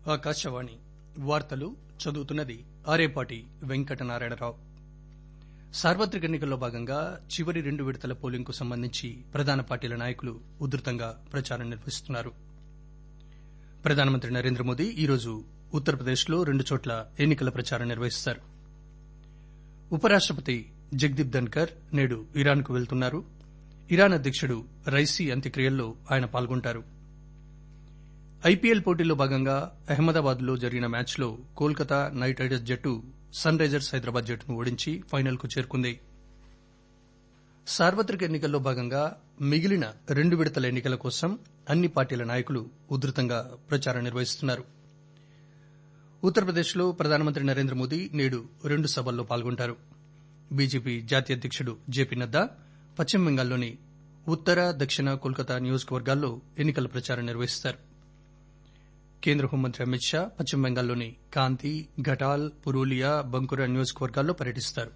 ఆకాశవాణి వార్తలు చదువుతున్నది ఆరేపాటి వెంకటనారాయణరావు సార్వత్రిక ఎన్నికల్లో భాగంగా చివరి రెండు విడతల పోలింగ్ కు సంబంధించి ప్రధాన పార్టీల నాయకులు ఉధృతంగా ప్రచారం నిర్వహిస్తున్నారు ప్రధానమంత్రి నరేంద్రమోదీ ఈరోజు ఉత్తరప్రదేశ్ లో రెండు చోట్ల ఎన్నికల ప్రచారం నిర్వహిస్తారు ఉపరాష్టపతి జగదీప్ ధన్కర్ నేడు ఇరాన్ కు వెళ్తున్నారు ఇరాన్ అధ్యకుడు రైసీ అంత్యక్రియల్లో ఆయన పాల్గొంటారు ఐపీఎల్ పోటీల్లో భాగంగా అహ్మదాబాద్ లో జరిగిన మ్యాచ్ లో కోల్కతా నైట్ రైడర్స్ జట్టు సన్ రైజర్స్ హైదరాబాద్ జట్టును ఓడించి ఫైనల్ కు చేరుకుంది సార్వత్రిక ఎన్నికల్లో భాగంగా మిగిలిన రెండు విడతల ఎన్నికల కోసం అన్ని పార్టీల నాయకులు ఉధృతంగా ప్రచారం నిర్వహిస్తున్నారు ఉత్తరప్రదేశ్ లో ప్రధానమంత్రి నరేంద్ర మోదీ నేడు రెండు సభల్లో పాల్గొంటారు బీజేపీ జాతీయ అధ్యకుడు జేపీ నడ్డా పశ్చిమ బెంగాల్లోని ఉత్తర దక్షిణ కోల్కతా నియోజకవర్గాల్లో ఎన్నికల ప్రచారం నిర్వహిస్తారు కేంద్ర హోంమంత్రి అమిత్ షా పశ్చిమ బెంగాల్లోని కాంతి ఘటాల్ పురూలియా బంకురా నియోజకవర్గాల్లో పర్యటిస్తారు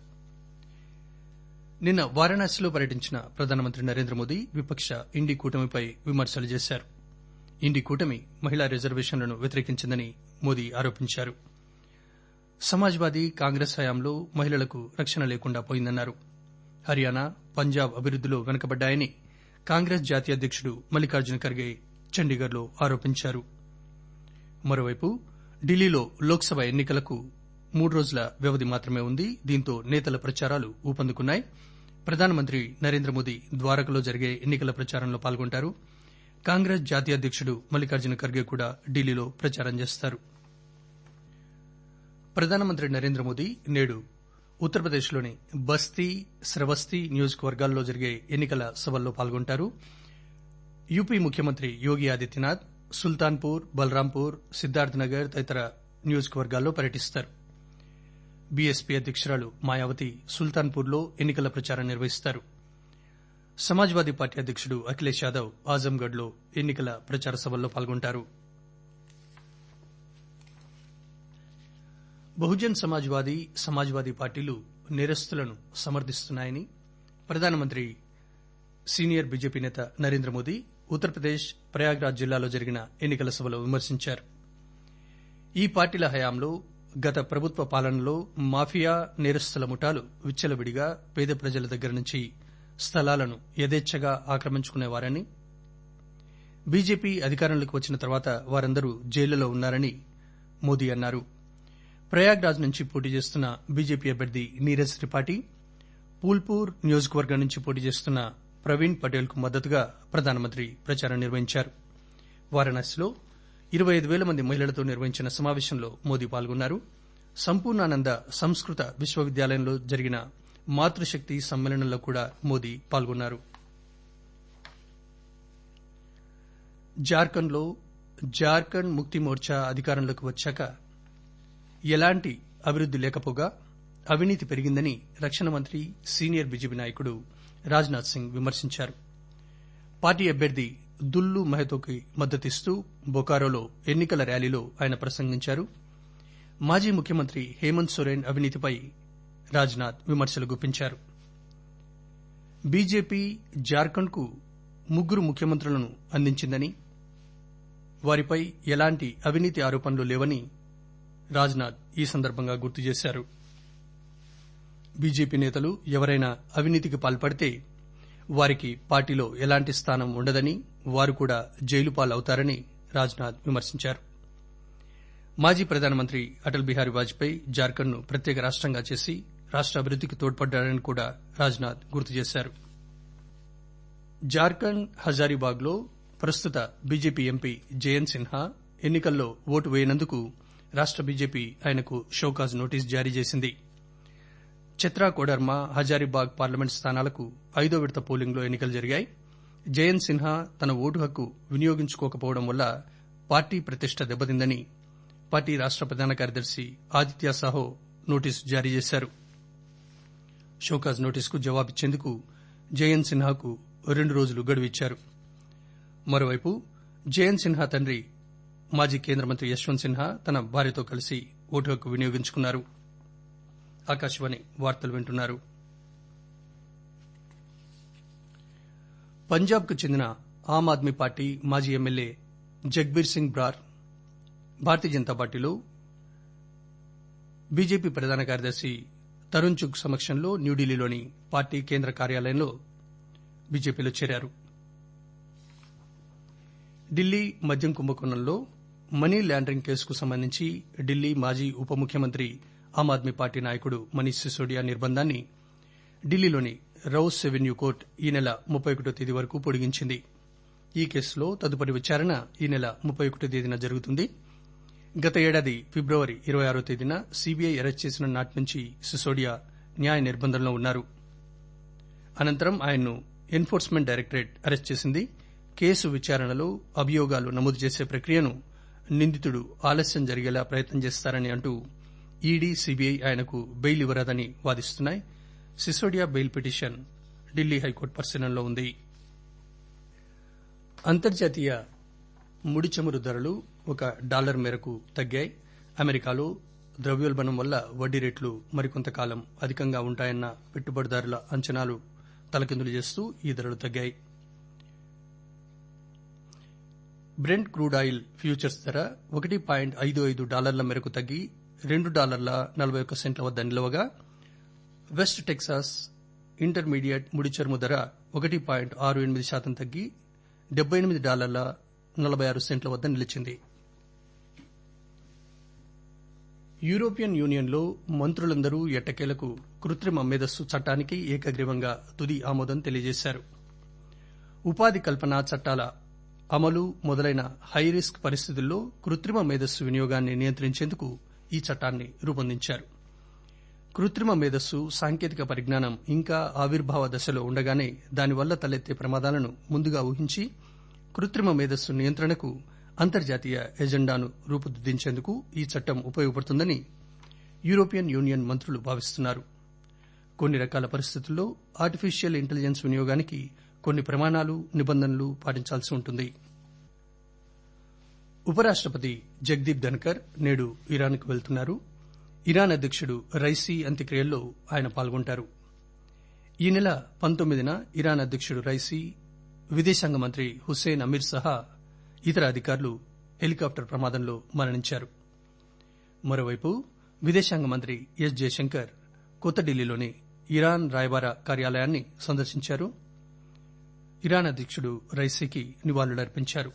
నిన్న వారణాసిలో పర్యటించిన ప్రధానమంత్రి నరేంద్ర మోదీ విపక్ష ఇండి కూటమిపై విమర్శలు చేశారు ఇండి కూటమి మహిళా రిజర్వేషన్లను వ్యతిరేకించిందని మోదీ ఆరోపించారు సమాజ్వాదీ కాంగ్రెస్ హయాంలో మహిళలకు రక్షణ లేకుండా పోయిందన్నారు హర్యానా పంజాబ్ అభివృద్దిలో వెనుకబడ్డాయని కాంగ్రెస్ జాతీయ అధ్యకుడు మల్లికార్జున ఖర్గే చండీగఢ్ లో ఆరోపించారు మరోవైపు ఢిల్లీలో లోక్సభ ఎన్నికలకు మూడు రోజుల వ్యవధి మాత్రమే ఉంది దీంతో నేతల ప్రచారాలు ఊపందుకున్నాయి ప్రధానమంత్రి నరేంద్ర మోదీ ద్వారకలో జరిగే ఎన్నికల ప్రచారంలో పాల్గొంటారు కాంగ్రెస్ జాతీయ అధ్యకుడు మల్లికార్జున ఖర్గే కూడా ఢిల్లీలో ప్రచారం చేస్తారు ప్రధానమంత్రి నరేంద్ర మోదీ నేడు ఉత్తరప్రదేశ్లోని బస్తీ శ్రవస్తీ నియోజకవర్గాల్లో జరిగే ఎన్నికల సభల్లో పాల్గొంటారు యూపీ ముఖ్యమంత్రి యోగి ఆదిత్యనాథ్ సుల్తాన్పూర్ బలరాంపూర్ సిద్దార్థ్ నగర్ తదితర నియోజకవర్గాల్లో పర్యటిస్తారు బీఎస్పీ అధ్యకురాలు మాయావతి సుల్తాన్పూర్లో ఎన్నికల ప్రచారం నిర్వహిస్తారు సమాజ్వాదీ పార్టీ అధ్యకుడు అఖిలేష్ యాదవ్ ఆజంగఢ్ లో ఎన్నికల ప్రచార సభల్లో పాల్గొంటారు బహుజన్ సమాజ్వాదీ సమాజ్వాదీ పార్టీలు నేరస్తులను సమర్థిస్తున్నాయని ప్రధానమంత్రి సీనియర్ బీజేపీ నేత నరేంద్ర మోదీ ఉత్తరప్రదేశ్ ప్రయాగ్రాజ్ జిల్లాలో జరిగిన ఎన్నికల సభలో విమర్శించారు ఈ పార్టీల హయాంలో గత ప్రభుత్వ పాలనలో మాఫియా నేరస్తుల ముఠాలు విచ్చలవిడిగా పేద ప్రజల దగ్గర నుంచి స్థలాలను యథేచ్చగా ఆక్రమించుకునేవారని బీజేపీ అధికారంలోకి వచ్చిన తర్వాత వారందరూ జైళ్లలో ఉన్నారని మోదీ అన్నారు ప్రయాగ్రాజ్ నుంచి పోటీ చేస్తున్న బీజేపీ అభ్యర్థి నీరజ్ త్రిపాఠి పూల్పూర్ నియోజకవర్గం నుంచి పోటీ చేస్తున్న ప్రవీణ్ పటేల్ కు మద్దతుగా ప్రధానమంత్రి ప్రచారం నిర్వహించారు వారణాసిలో ఇరవై ఐదు పేల మంది మహిళలతో నిర్వహించిన సమావేశంలో మోదీ పాల్గొన్నారు సంపూర్ణానంద సంస్కృత విశ్వవిద్యాలయంలో జరిగిన మాతృశక్తి సమ్మేళనంలో కూడా మోదీ పాల్గొన్నారు జార్ఖండ్ లో జార్ఖండ్ ముక్తి మోర్చా అధికారంలోకి వచ్చాక ఎలాంటి అభివృద్ది లేకపోగా అవినీతి పెరిగిందని రక్షణ మంత్రి సీనియర్ బీజేపీ నాయకుడు రాజ్నాథ్ సింగ్ విమర్శించారు పార్టీ అభ్యర్థి దుల్లు మహతోకి మద్దతిస్తూ బొకారోలో ఎన్నికల ర్యాలీలో ఆయన ప్రసంగించారు మాజీ ముఖ్యమంత్రి హేమంత్ సోరెన్ అవినీతిపై రాజ్నాథ్ విమర్శలు గుప్పించారు బీజేపీ జార్ఖండ్ కు ముగ్గురు ముఖ్యమంత్రులను అందించిందని వారిపై ఎలాంటి అవినీతి ఆరోపణలు లేవని రాజ్నాథ్ ఈ సందర్భంగా గుర్తు చేశారు బీజేపీ నేతలు ఎవరైనా అవినీతికి పాల్పడితే వారికి పార్టీలో ఎలాంటి స్థానం ఉండదని వారు కూడా జైలు పాలవుతారని రాజ్నాథ్ విమర్శించారు మాజీ ప్రధానమంత్రి అటల్ బిహారీ వాజ్పేయి జార్ఖండ్ ను ప్రత్యేక రాష్టంగా చేసి రాష్ట అభివృద్దికి తోడ్పడ్డారని కూడా రాజ్నాథ్ గుర్తు చేశారు జార్ఖండ్ హజారీబాగ్ లో ప్రస్తుత బీజేపీ ఎంపీ జయంత్ సిన్హా ఎన్నికల్లో ఓటు వేయనందుకు రాష్ట బీజేపీ ఆయనకు షోకాజ్ నోటీస్ జారీ చేసింది చిత్రా కోడర్మా హజారీబాగ్ పార్లమెంట్ స్థానాలకు ఐదో విడత పోలింగ్ లో ఎన్నికలు జరిగాయి జయంత్ సిన్హా తన ఓటు హక్కు వినియోగించుకోకపోవడం వల్ల పార్టీ ప్రతిష్ట దెబ్బతిందని పార్టీ రాష్ట ప్రధాన కార్యదర్శి ఆదిత్య సాహో నోటీసు జారీ చేశారు షోకాజ్ నోటీసుకు జవాబిచ్చేందుకు జయంత్ సిన్హాకు రెండు రోజులు గడువు ఇచ్చారు మరోవైపు జయంత్ సిన్హా తండ్రి మాజీ కేంద్ర మంత్రి యశ్వంత్ సిన్హా తన భార్యతో కలిసి ఓటు హక్కు వినియోగించుకున్నారు ఆకాశవాణి వార్తలు వింటున్నారు పంజాబ్ కు చెందిన ఆమ్ ఆద్మీ పార్టీ మాజీ ఎమ్మెల్యే జగ్బీర్ సింగ్ బ్రార్ భారతీయ జనతా పార్టీలో బీజేపీ ప్రధాన కార్యదర్శి తరుణ్ చుగ్ సమక్షంలో న్యూఢిల్లీలోని పార్టీ కేంద్ర కార్యాలయంలో బీజేపీలో చేరారు ఢిల్లీ మద్యం కుంభకోణంలో మనీ లాండరింగ్ కేసుకు సంబంధించి ఢిల్లీ మాజీ ఉప ముఖ్యమంత్రి ఆమ్ ఆద్మీ పార్టీ నాయకుడు మనీష్ సిసోడియా నిర్బంధాన్ని ఢిల్లీలోని రౌస్ రెవెన్యూ కోర్టు ఈ నెల ముప్పై ఒకటో తేదీ వరకు పొడిగించింది ఈ కేసులో తదుపరి విచారణ ఈ నెల ముప్పై ఒకటో తేదీన జరుగుతుంది గత ఏడాది ఫిబ్రవరి ఇరవై ఆరో తేదీన సీబీఐ అరెస్ట్ చేసిన నాటి నుంచి సిసోడియా న్యాయ నిర్బంధంలో ఉన్నారు అనంతరం ఆయన్ను ఎన్ఫోర్స్మెంట్ డైరెక్టరేట్ అరెస్ట్ చేసింది కేసు విచారణలో అభియోగాలు నమోదు చేసే ప్రక్రియను నిందితుడు ఆలస్యం జరిగేలా ప్రయత్నం చేస్తారని అంటూ ఈడీ సీబీఐ ఆయనకు బెయిల్ ఇవ్వరాదని వాదిస్తున్నాయి Sisodia bail petition Delhi high court పరిశీలనలో ఉంది అంతర్జాతీయ ముడి చమురు ధరలు ఒక డాలర్ మేరకు తగ్గాయి అమెరికాలో ద్రవ్యోల్బణం వల్ల వడ్డీ రేట్లు మరికొంతకాలం అధికంగా ఉంటాయన్న పెట్టుబడిదారుల అంచనాలు తలకిందులు చేస్తూ ఈ ధరలు తగ్గాయి బ్రెంట్ క్రూడ్ ఆయిల్ ఫ్యూచర్స్ ధర ఒకటి పాయింట్ ఐదు ఐదు డాలర్ల మేరకు తగ్గి రెండు డాలర్ల నలభై ఒక్క సెంట్ల వద్ద నిలవగా వెస్ట్ టెక్సాస్ ఇంటర్మీడియట్ ముడి చమురు ధర ఒకటి పాయింట్ ఆరు ఎనిమిది శాతం తగ్గి డెబ్బై ఎనిమిది డాలర్ల నలభై ఆరు సెంట్ల వద్ద నిలిచింది యూరోపియన్ యూనియన్లో మంత్రులందరూ ఎట్టకేలకు కృత్రిమ మేధస్సు చట్టానికి ఏకగ్రీవంగా తుది ఆమోదం తెలియజేశారు ఉపాధి కల్పన చట్టాల అమలు మొదలైన హైరిస్క్ పరిస్థితుల్లో కృత్రిమ మేధస్సు వినియోగాన్ని నియంత్రించేందుకు ఈ చట్టాన్ని రూపొందించారు కృత్రిమ మేధస్సు సాంకేతిక పరిజ్ఞానం ఇంకా ఆవిర్భావ దశలో ఉండగానే దానివల్ల తలెత్తే ప్రమాదాలను ముందుగా ఊహించి కృత్రిమ మేధస్సు నియంత్రణకు అంతర్జాతీయ ఎజెండాను రూపుదిద్దించేందుకు ఈ చట్టం ఉపయోగపడుతుందని యూరోపియన్ యూనియన్ మంత్రులు భావిస్తున్నారు కొన్ని రకాల పరిస్థితుల్లో ఆర్టిఫిషియల్ ఇంటెలిజెన్స్ వినియోగానికి కొన్ని ప్రమాణాలు నిబంధనలు పాటించాల్సి ఉంటుంది ఉపరాష్టపతి జగదీప్ ధన్కర్ నేడు ఇరాన్కు వెళ్తున్నారు ఇరాన్ అధ్యకుడు రైసీ అంత్యక్రియల్లో ఆయన పాల్గొంటారు ఈ నెల పంతొమ్మిదిన ఇరాన్ అధ్యకుడు రైసీ విదేశాంగ మంత్రి హుస్సేన్ అమీర్ సహా ఇతర అధికారులు హెలికాప్టర్ ప్రమాదంలో మరణించారు మరోవైపు విదేశాంగ మంత్రి ఎస్ జయశంకర్ కొత్త ఢిల్లీలోని ఇరాన్ రాయబార కార్యాలయాన్ని సందర్శించారు ఇరాన్ అధ్యకుడు రైసీకి నివాళులర్పించారు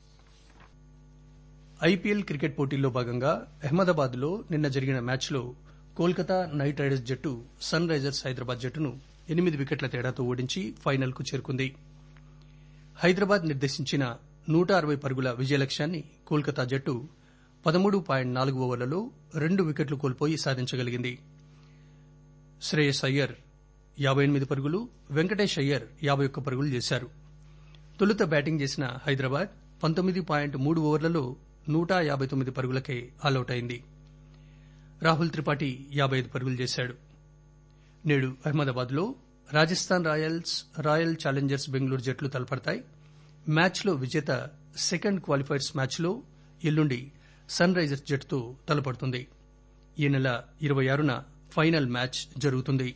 ఐపీఎల్ క్రికెట్ పోటీల్లో భాగంగా అహ్మదాబాద్ లో నిన్న జరిగిన మ్యాచ్లో కోల్కతా నైట్ రైడర్స్ జట్టు సన్ రైజర్స్ హైదరాబాద్ జట్టును ఎనిమిది వికెట్ల తేడాతో ఓడించి ఫైనల్ కు చేరుకుంది హైదరాబాద్ నిర్దేశించిన నూట అరవై పరుగుల విజయ లక్ష్యాన్ని కోల్కతా జట్టు పదమూడు పాయింట్ నాలుగు ఓవర్లలో రెండు వికెట్లు కోల్పోయి సాధించగలిగింది శ్రేయస్ అయ్యర్ యాబై ఎనిమిది పరుగులు వెంకటేష్ అయ్యర్ యాబై ఒక్క పరుగులు చేశారు తొలుత బ్యాటింగ్ చేసిన హైదరాబాద్ పంతొమ్మిది పాయింట్ మూడు ఓవర్లలో నూట యాబై తొమ్మిది పరుగులకే ఆలౌట్ అయింది రాహుల్ త్రిపాఠి యాబై ఐదు పరుగులు చేశాడు నేడు అహ్మదాబాద్ లో Rajasthan Royals Royal Challengers Bengaluru జట్లు తలపడతాయి మ్యాచ్లో విజేత సెకండ్ క్వాలిఫైర్స్ మ్యాచ్లో ఎల్లుండి సన్ రైజర్స్ జట్టుతో తలపడుతుంది ఈ నెల ఇరవై ఆరున ఫైనల్ మ్యాచ్ జరుగుతుంది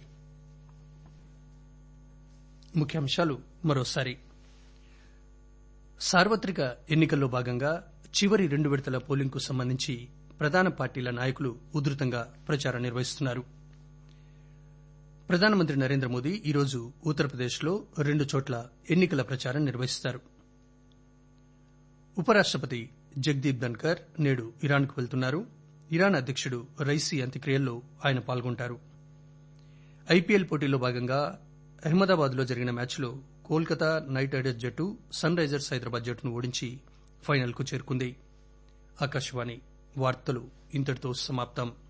ముఖ్యాంశాలు మరోసారి సార్వత్రిక ఎన్నికల్లో భాగంగా చివరి రెండు విడతల పోలింగ్ కు సంబంధించి ప్రధాన పార్టీల నాయకులు ఉధృతంగా ప్రచారం నిర్వహిస్తున్నారు ప్రధానమంత్రి నరేంద్ర మోదీ ఈరోజు ఉత్తరప్రదేశ్లో రెండు చోట్ల ఎన్నికల ప్రచారం నిర్వహిస్తారు ఉపరాష్టపతి జగదీప్ ధన్కర్ నేడు ఇరాన్కు వెళ్తున్నారు ఇరాన్ అధ్యకుడు రైసీ అంత్యక్రియల్లో ఆయన పాల్గొంటారు ఐపీఎల్ పోటీల్లో భాగంగా అహ్మదాబాద్ లో జరిగిన మ్యాచ్లో కోల్కతా నైట్ రైడర్స్ జట్టు సన్ రైజర్స్ హైదరాబాద్ జట్టును ఓడించి ఫైనల్ కు చేరుకుంది ఆకాశవాణి వార్తలు ఇంతటితో సమాప్తం